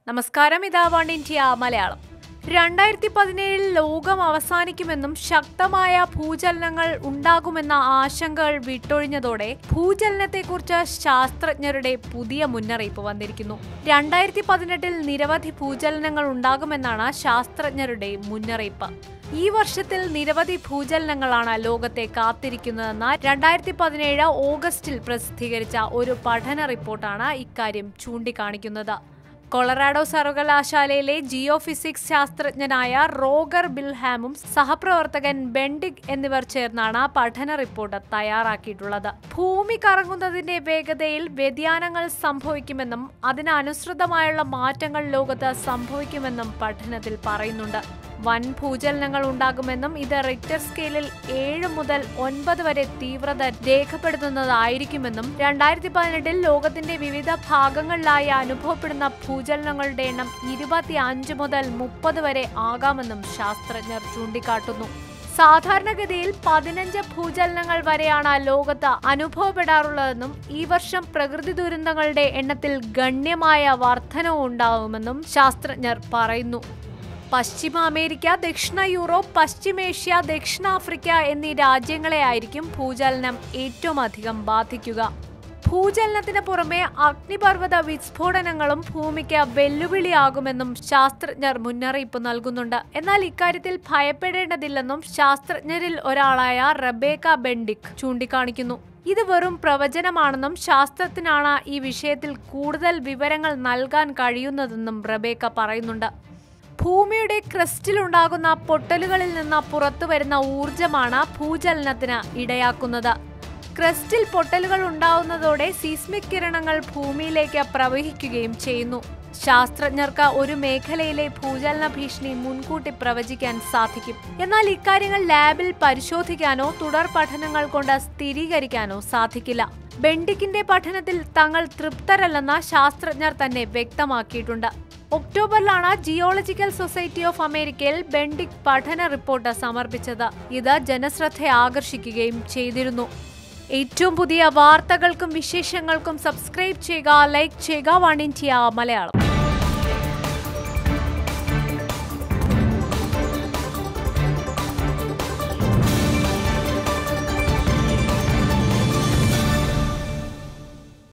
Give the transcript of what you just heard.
നമസ്കാരം ഇതാ one India Malayalam രണ്ടായിരത്തി പതിനേഴിൽ ലോകം അവസാനിക്കുമെന്നും ശക്തമായ ഭൂചലനങ്ങൾ ഉണ്ടാകുമെന്ന ആശങ്കകൾ വിട്ടൊഴിഞ്ഞതോടെ ഭൂചലനത്തെക്കുറിച്ച് ശാസ്ത്രജ്ഞരുടെ പുതിയ മുന്നറിയിപ്പ് വന്നിരിക്കുന്നു രണ്ടായിരത്തി പതിനെട്ടിൽ നിരവധി ഭൂചലനങ്ങൾ ഉണ്ടാകുമെന്നാണ് ശാസ്ത്രജ്ഞരുടെ മുന്നറിയിപ്പ് ഈ വർഷത്തിൽ നിരവധി ഭൂചലനങ്ങളാണ് ലോകത്തെ കാത്തിരിക്കുന്നതെന്ന രണ്ടായിരത്തി പതിനേഴ് ഓഗസ്റ്റിൽ പ്രസിദ്ധീകരിച്ച ഒരു പഠന റിപ്പോർട്ടാണ് ഇക്കാര്യം ചൂണ്ടിക്കാണിക്കുന്നത് കൊളറാഡോ സർവകലാശാലയിലെ ജിയോ ഫിസിക്സ് ശാസ്ത്രജ്ഞനായ റോഗർ ബിൽഹാമും സഹപ്രവർത്തകൻ ബെൻഡിക് എന്നിവർ ചേർന്നാണ് പഠന റിപ്പോർട്ട് തയ്യാറാക്കിയിട്ടുള്ളത് ഭൂമി കറങ്ങുന്നതിന്റെ വേഗതയിൽ വ്യതിയാനങ്ങൾ സംഭവിക്കുമെന്നും അതിനനുസൃതമായുള്ള മാറ്റങ്ങൾ ലോകത്ത് സംഭവിക്കുമെന്നും പഠനത്തിൽ പറയുന്നുണ്ട് വൻ ഭൂചലനങ്ങൾ ഉണ്ടാകുമെന്നും ഇത് റിക്ടർ സ്കെയിലിൽ ഏഴ് മുതൽ ഒൻപത് വരെ തീവ്രത രേഖപ്പെടുത്തുന്നതായിരിക്കുമെന്നും രണ്ടായിരത്തി പതിനെട്ടിൽ ലോകത്തിന്റെ വിവിധ ഭാഗങ്ങളിലായി അനുഭവപ്പെടുന്ന ഭൂചലനങ്ങളുടെ എണ്ണം ഇരുപത്തി അഞ്ച് മുതൽ മുപ്പത് വരെ ആകാമെന്നും ശാസ്ത്രജ്ഞർ ചൂണ്ടിക്കാട്ടുന്നു സാധാരണഗതിയിൽ പതിനഞ്ച് ഭൂചലനങ്ങൾ വരെയാണ് ലോകത്ത് അനുഭവപ്പെടാറുള്ളതെന്നും ഈ വർഷം പ്രകൃതി ദുരന്തങ്ങളുടെ എണ്ണത്തിൽ ഗണ്യമായ വർധനവും ഉണ്ടാകുമെന്നും ശാസ്ത്രജ്ഞർ പറയുന്നു പശ്ചിമ അമേരിക്ക ദക്ഷിണ യൂറോപ്പ് പശ്ചിമേഷ്യ ദക്ഷിണാഫ്രിക്ക എന്നീ രാജ്യങ്ങളെ ആയിരിക്കും ഭൂചലനം ഏറ്റവും അധികം ബാധിക്കുക ഭൂചലനത്തിന് പുറമെ അഗ്നിപർവ്വത വിസ്ഫോടനങ്ങളും ഭൂമിക്ക് വെല്ലുവിളിയാകുമെന്നും ശാസ്ത്രജ്ഞർ മുന്നറിയിപ്പ് നൽകുന്നുണ്ട് എന്നാൽ ഇക്കാര്യത്തിൽ ഭയപ്പെടേണ്ടതില്ലെന്നും ശാസ്ത്രജ്ഞരിൽ ഒരാളായ റബേക്ക ബെൻഡിക് ചൂണ്ടിക്കാണിക്കുന്നു ഇത് വെറും പ്രവചനമാണെന്നും ശാസ്ത്രത്തിനാണ് ഈ വിഷയത്തിൽ കൂടുതൽ വിവരങ്ങൾ നൽകാൻ കഴിയുന്നതെന്നും റബേക്ക പറയുന്നുണ്ട് ഭൂമിയുടെ ക്രസ്റ്റിലുണ്ടാകുന്ന പൊട്ടലുകളിൽ നിന്ന് പുറത്തു വരുന്ന ഊർജമാണ് ഭൂചലനത്തിന് ഇടയാക്കുന്നത് ക്രസ്റ്റിൽ പൊട്ടലുകൾ ഉണ്ടാവുന്നതോടെ സീസ്മിക് കിരണങ്ങൾ ഭൂമിയിലേക്ക് പ്രവഹിക്കുകയും ചെയ്യുന്നു ശാസ്ത്രജ്ഞർക്ക് ഒരു മേഖലയിലെ ഭൂചലന ഭീഷണി മുൻകൂട്ടി പ്രവചിക്കാൻ സാധിക്കും എന്നാൽ ഇക്കാര്യങ്ങൾ ലാബിൽ പരിശോധിക്കാനോ തുടർ പഠനങ്ങൾ കൊണ്ട് സ്ഥിരീകരിക്കാനോ സാധിക്കില്ല ബെൻഡിക്കിന്റെ പഠനത്തിൽ തങ്ങൾ തൃപ്തരല്ലെന്ന് ശാസ്ത്രജ്ഞർ തന്നെ വ്യക്തമാക്കിയിട്ടുണ്ട് ഒക്ടോബറിലാണ് ജിയോളജിക്കൽ സൊസൈറ്റി ഓഫ് അമേരിക്കയിൽ ബെൻഡിക് പഠന റിപ്പോർട്ട് സമർപ്പിച്ചത് ഇത് ജനശ്രദ്ധ ആകർഷിക്കുകയും ചെയ്തിരുന്നു ഏറ്റവും പുതിയ വാർത്തകൾക്കും വിശേഷങ്ങൾക്കും സബ്സ്ക്രൈബ് ചെയ്യുക ലൈക്ക് ചെയ്യുക വൺ ഇന്ത്യ മലയാളം